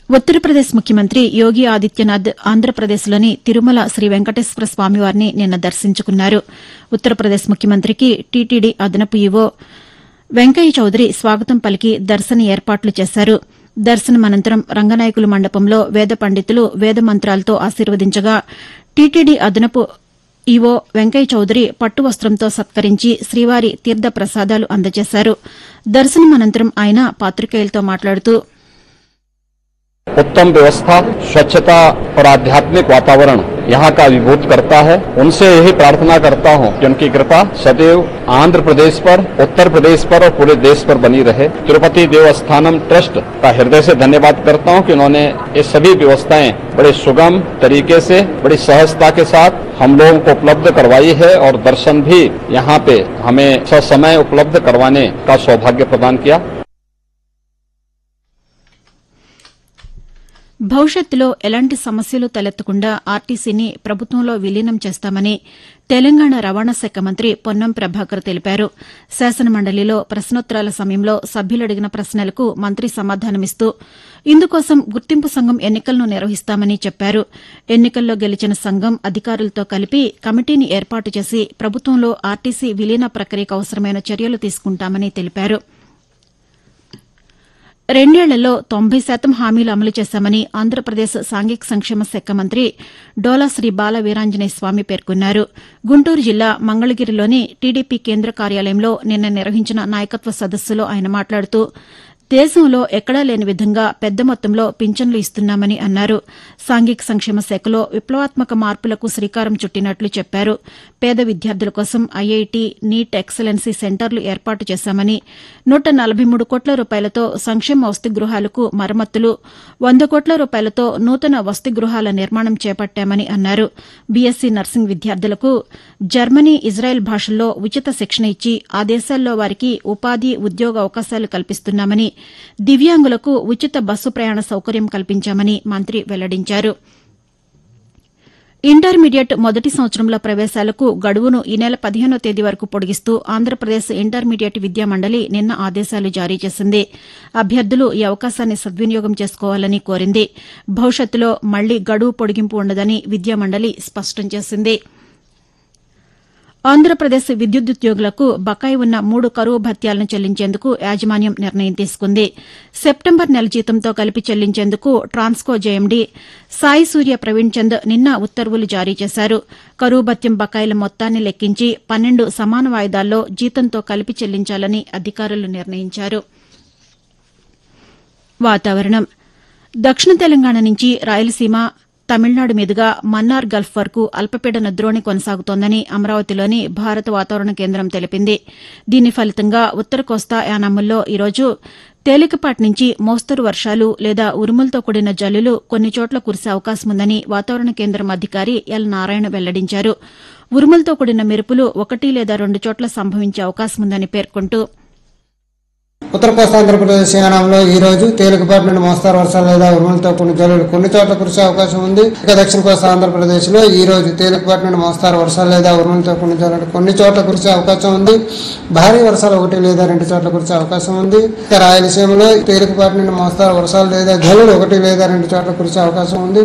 ఉత్తరప్రదేశ్ ముఖ్యమంత్రి యోగి ఆదిత్యనాథ్ ఆంధ్రప్రదేశ్లోని తిరుమల శ్రీ వెంకటేశ్వర స్వామివారిని నిన్న దర్శించుకున్నారు ఉత్తరప్రదేశ్ ముఖ్యమంత్రికి టీటీడీ అదనపు ఈవో వెంకయ్య చౌదరి స్వాగతం పలికి దర్శన ఏర్పాట్లు చేశారు దర్శనం అనంతరం రంగనాయకుల మండపంలో వేద పండితులు వేద మంత్రాలతో ఆశీర్వదించగా టీటీడీ అదనపు ఈవో వెంకయ్య చౌదరి పట్టు వస్త్రంతో సత్కరించి శ్రీవారి తీర్థ ప్రసాదాలు అందజేశారు దర్శనం అనంతరం ఆయన పాతికేయులతో మాట్లాడుతూ उत्तम व्यवस्था स्वच्छता और आध्यात्मिक वातावरण यहाँ का अभिभूत करता है उनसे यही प्रार्थना करता हूँ कि उनकी कृपा सदैव आंध्र प्रदेश पर उत्तर प्रदेश पर और पूरे देश पर बनी रहे तिरुपति देवस्थानम ट्रस्ट का हृदय से धन्यवाद करता हूँ कि उन्होंने ये सभी व्यवस्थाएं बड़े सुगम तरीके से बड़ी सहजता के साथ हम लोगों को उपलब्ध करवाई है और दर्शन भी यहाँ पे हमें ससमय उपलब्ध करवाने का सौभाग्य प्रदान किया భవిష్యత్తులో ఎలాంటి సమస్యలు తలెత్తకుండా ఆర్టీసీని ప్రభుత్వంలో విలీనం చేస్తామని తెలంగాణ రవాణా శాఖ మంత్రి పొన్నం ప్రభాకర్ తెలిపారు శాసనమండలిలో ప్రశ్నోత్తరాల సమయంలో సభ్యులు అడిగిన ప్రశ్నలకు మంత్రి సమాధానమిస్తూ ఇందుకోసం గుర్తింపు సంఘం ఎన్నికలను నిర్వహిస్తామని చెప్పారు ఎన్నికల్లో గెలిచిన సంఘం అధికారులతో కలిపి కమిటీని ఏర్పాటు చేసి ప్రభుత్వంలో ఆర్టీసీ విలీన ప్రక్రియకు అవసరమైన చర్యలు తీసుకుంటామని తెలిపారు రెండేళ్లలో తొంభై శాతం హామీలు అమలు చేశామని ఆంధ్రప్రదేశ్ సాంఘిక సంక్షేమ శాఖ మంత్రి డోలా శ్రీ బాల వీరాంజనేయ స్వామి పేర్కొన్నారు గుంటూరు జిల్లా మంగళగిరిలోని టీడీపీ కేంద్ర కార్యాలయంలో నిన్న నిర్వహించిన నాయకత్వ సదస్సులో ఆయన మాట్లాడుతూ దేశంలో ఎక్కడా లేని విధంగా పెద్ద మొత్తంలో పింఛన్లు ఇస్తున్నామని అన్నారు సాంఘిక సంక్షేమ శాఖలో విప్లవాత్మక మార్పులకు శ్రీకారం చుట్టినట్లు చెప్పారు పేద విద్యార్థుల కోసం ఐఐటి నీట్ ఎక్సలెన్సీ సెంటర్లు ఏర్పాటు చేశామని నూట నలభై మూడు కోట్ల రూపాయలతో సంక్షేమ వసతి గృహాలకు మరమ్మతులు వంద కోట్ల రూపాయలతో నూతన వసతి గృహాల నిర్మాణం చేపట్టామని అన్నారు బీఎస్సీ నర్సింగ్ విద్యార్థులకు జర్మనీ ఇజ్రాయెల్ భాషల్లో ఉచిత శిక్షణ ఇచ్చి ఆ దేశాల్లో వారికి ఉపాధి ఉద్యోగ అవకాశాలు కల్పిస్తున్నామని దివ్యాంగులకు ఉచిత బస్సు ప్రయాణ సౌకర్యం కల్పించామని మంత్రి వెల్లడించారు ఇంటర్మీడియట్ మొదటి సంవత్సరంలో ప్రవేశాలకు గడువును ఈ నెల పదిహేనో తేదీ వరకు పొడిగిస్తూ ఆంధ్రప్రదేశ్ ఇంటర్మీడియట్ విద్యా మండలి నిన్న ఆదేశాలు జారీ చేసింది అభ్యర్థులు ఈ అవకాశాన్ని సద్వినియోగం చేసుకోవాలని కోరింది భవిష్యత్తులో మళ్లీ గడువు పొడిగింపు ఉండదని విద్యామండలి స్పష్టం చేసింది ఆంధ్రప్రదేశ్ విద్యుదుద్యోగులకు బకాయి ఉన్న మూడు కరువు భత్యాలను చెల్లించేందుకు యాజమాన్యం నిర్ణయం తీసుకుంది సెప్టెంబర్ నెల జీతంతో కలిపి చెల్లించేందుకు ట్రాన్స్కో జేఎండీ సాయి సూర్య ప్రవీణ్ చంద్ నిన్న ఉత్తర్వులు జారీ చేశారు కరువు భత్యం బకాయిల మొత్తాన్ని లెక్కించి పన్నెండు సమాన వాయిదాల్లో జీతంతో కలిపి చెల్లించాలని అధికారులు నిర్ణయించారు వాతావరణం దక్షిణ తెలంగాణ నుంచి రాయలసీమ తమిళనాడు మీదుగా మన్నార్ గల్ఫ్ వరకు అల్పపీడన ద్రోణి కొనసాగుతోందని అమరావతిలోని భారత వాతావరణ కేంద్రం తెలిపింది దీని ఫలితంగా ఉత్తర కోస్తా యానాముల్లో ఈరోజు తేలికపాటి నుంచి మోస్తరు వర్షాలు లేదా ఉరుములతో కూడిన జల్లులు కొన్ని చోట్ల కురిసే అవకాశం ఉందని వాతావరణ కేంద్రం అధికారి ఎల్ నారాయణ వెల్లడించారు ఉరుములతో కూడిన మెరుపులు ఒకటి లేదా రెండు చోట్ల సంభవించే అవకాశం ఉందని పేర్కొంటూ ఉత్తర కోస్తా ఆంధ్రప్రదేశ్ యానంలో ఈ రోజు తేలికపాటి నుండి మోస్తారు వర్షాలు లేదా ఉరుములతో కొన్ని జల్లులు కొన్ని చోట్ల కురిసే అవకాశం ఉంది ఇక దక్షిణ కోస్తా ఆంధ్రప్రదేశ్ లో ఈ రోజు తేలికపాటి నుండి మోస్తారు వర్షాలు లేదా ఉరుములతో కొన్ని జల్లులు కొన్ని చోట్ల కురిసే అవకాశం ఉంది భారీ వర్షాలు ఒకటి లేదా రెండు చోట్ల కురిసే అవకాశం ఉంది ఇక రాయలసీమలో తేలికపాటి నుండి మోస్తారు వర్షాలు లేదా జల్లులు ఒకటి లేదా రెండు చోట్ల కురిసే అవకాశం ఉంది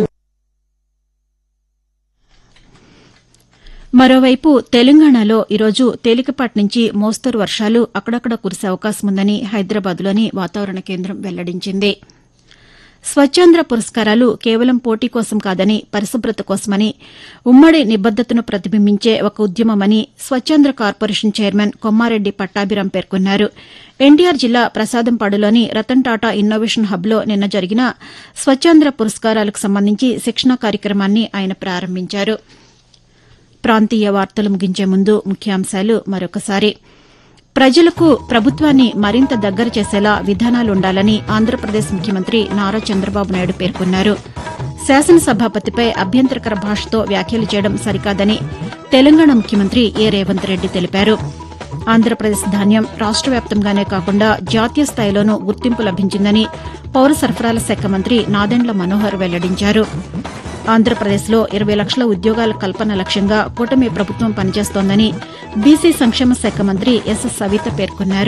మరోవైపు తెలంగాణలో ఈరోజు తేలికపాటి నుంచి మోస్తరు వర్షాలు అక్కడక్కడ కురిసే అవకాశం ఉందని హైదరాబాద్లోని వాతావరణ కేంద్రం వెల్లడించింది స్వచ్ఛాంధ్ర పురస్కారాలు కేవలం పోటీ కోసం కాదని పరిశుభ్రత కోసమని ఉమ్మడి నిబద్దతను ప్రతిబింబించే ఒక ఉద్యమమని స్వచ్ఛాంధ్ర కార్పొరేషన్ చైర్మన్ కొమ్మారెడ్డి పట్టాభిరాం పేర్కొన్నారు ఎన్టీఆర్ జిల్లా ప్రసాదంపాడులోని రతన్ టాటా ఇన్నోవేషన్ హబ్లో నిన్న జరిగిన స్వచ్ఛాంధ్ర పురస్కారాలకు సంబంధించి శిక్షణా కార్యక్రమాన్ని ఆయన ప్రారంభించారు ప్రాంతీయ వార్తలు ముగించే ముందు ముఖ్యాంశాలు మరొకసారి ప్రజలకు ప్రభుత్వాన్ని మరింత దగ్గర చేసేలా విధానాలుండాలని ఆంధ్రప్రదేశ్ ముఖ్యమంత్రి నారా చంద్రబాబు నాయుడు పేర్కొన్నారు శాసనసభాపతిపై అభ్యంతరకర భాషతో వ్యాఖ్యలు చేయడం సరికాదని తెలంగాణ ముఖ్యమంత్రి ఏ రేవంత్ రెడ్డి తెలిపారు ఆంధ్రప్రదేశ్ ధాన్యం రాష్ట వ్యాప్తంగానే కాకుండా జాతీయ స్థాయిలోనూ గుర్తింపు లభించిందని పౌర సరఫరాల శాఖ మంత్రి నాదెండ్ల మనోహర్ వెల్లడించారు ఆంధ్రప్రదేశ్లో ఇరవై లక్షల ఉద్యోగాల కల్పన లక్ష్యంగా కూటమి ప్రభుత్వం పనిచేస్తోందని బీసీ సంక్షేమ శాఖ మంత్రి ఎస్ సవిత పేర్కొన్నారు